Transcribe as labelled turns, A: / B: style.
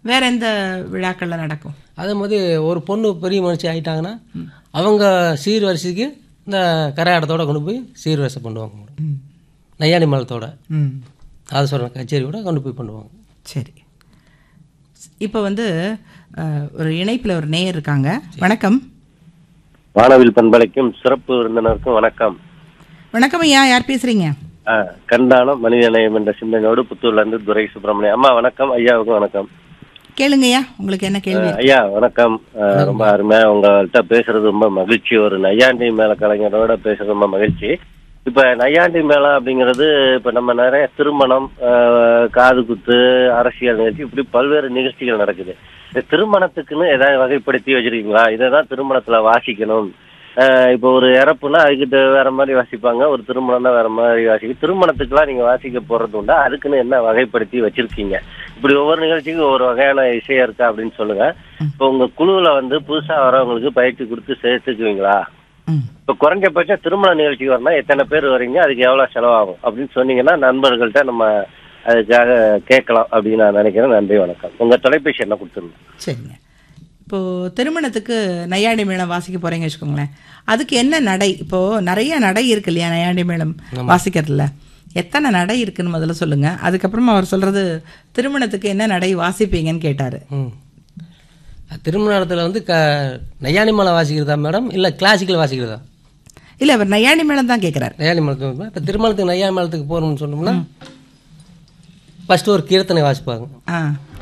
A: வேற எந்த விழாக்கள்ல நடக்கும்
B: அதே மாதிரி ஒரு பொண்ணு பெரிய மனுஷி ஆயிட்டாங்கன்னா அவங்க சீர்வரிசைக்கு இந்த கரையாட்டத்தோட கொண்டு போய் சீர்வரிசை பண்ணுவாங்க மேடம்
A: ம்.
B: நையாண்டி மேளத்தோட
A: ம்
B: அது சொல்கிற கச்சேரியோட கொண்டு போய் பண்ணுவாங்க
A: சரி இப்போ வந்து அஹ், ஒரு இணைப்பில் ஒரு நேயர் இருக்காங்க வணக்கம்
C: வானவில் பண்பலைக்கும் சிறப்பு விருந்தினருக்கும் வணக்கம்
A: வணக்கம் ஐயா யார் பேசுறீங்க
C: ஆ, கண்டானம் மனிதநேயம் என்ற சிந்தனையோடு புத்தூர்ல இருந்து துரை சுப்பிரமணியம் அம்மா வணக்கம் ஐயாவுக்கும் வணக்கம்
A: கேளுங்க ஐயா உங்களுக்கு என்ன கேள்வி
C: ஆ, ஐயா வணக்கம் ஆ, ரொம்ப அருமையா உங்கள்கிட்ட பேசுறது ரொம்ப மகிழ்ச்சி ஒரு நையாண்டி மேல கலைஞரோட பேசுறது ரொம்ப மகிழ்ச்சி இப்ப நையாண்டி மேளம் அப்படிங்கிறது இப்ப நம்ம நிறைய திருமணம் ஆ, காது குத்து அரசியல் நிகழ்ச்சி இப்படி பல்வேறு நிகழ்ச்சிகள் நடக்குது இந்த திருமணத்துக்குன்னு ஏதாவது வகைப்படுத்தி வச்சிருக்கீங்களா இதை தான் திருமணத்துல வாசிக்கணும் ஆஹ் இப்போ ஒரு இறப்புனா அதுக்கிட்ட வேற மாதிரி வாசிப்பாங்க ஒரு திருமணம்னா வேற மாதிரி வாசிக்க திருமணத்துக்குலாம் நீங்க வாசிக்க போறது உண்டா அதுக்குன்னு என்ன வகைப்படுத்தி வச்சிருக்கீங்க இப்படி ஒவ்வொரு நிகழ்ச்சிக்கும் ஒவ்வொரு வகையான இசையா இருக்கா அப்படின்னு சொல்லுங்க இப்போ உங்க குழுவுல வந்து புதுசா வரவங்களுக்கு பயிற்சி கொடுத்து சேர்த்துக்குவீங்களா
A: ம்
C: இப்போ குறைஞ்சபட்சம் திருமண நிகழ்ச்சிக்கு வரணும் எத்தனை பேர் வரீங்க அதுக்கு எவ்வளவு செலவாகும் அப்படின்னு சொன்னீங்கன்னா நண்பர்கள்ட்ட நம்ம அதுக்காக கேட்கலாம் அப்படின்னு நான் நினைக்கிறேன் நன்றி வணக்கம் உங்க தொலைபேசி என்ன கொடுத்துருங்க
A: சரிங்க இப்போ திருமணத்துக்கு நையாண்டி மேளம் வாசிக்க போறீங்க வச்சுக்கோங்களேன் அதுக்கு என்ன நடை இப்போ நிறைய நடை இருக்கு இல்லையா நையாண்டி மேளம் வாசிக்கிறதுல எத்தனை நடை இருக்குன்னு முதல்ல சொல்லுங்க அதுக்கப்புறமா அவர் சொல்றது திருமணத்துக்கு என்ன நடை வாசிப்பீங்கன்னு கேட்டாரு
B: ம் திருமணத்தில் வந்து க நையாண்டி மேளம் வாசிக்கிறதா மேடம் இல்லை கிளாசிக்கல் வாசிக்கிறதா
A: இல்ல அவர் நையாண்டி மேளம் தான் கேட்கிறாரு
B: நையாண்டி மேளத்துக்கு இப்போ திருமணத்துக்கு நையாண்டி மேளத்துக்கு போகணும்னு சொன்னோம்னா ஃபஸ்ட்டு ஒரு கீர்த்தனை வாசிப்பாங்க
A: ஆ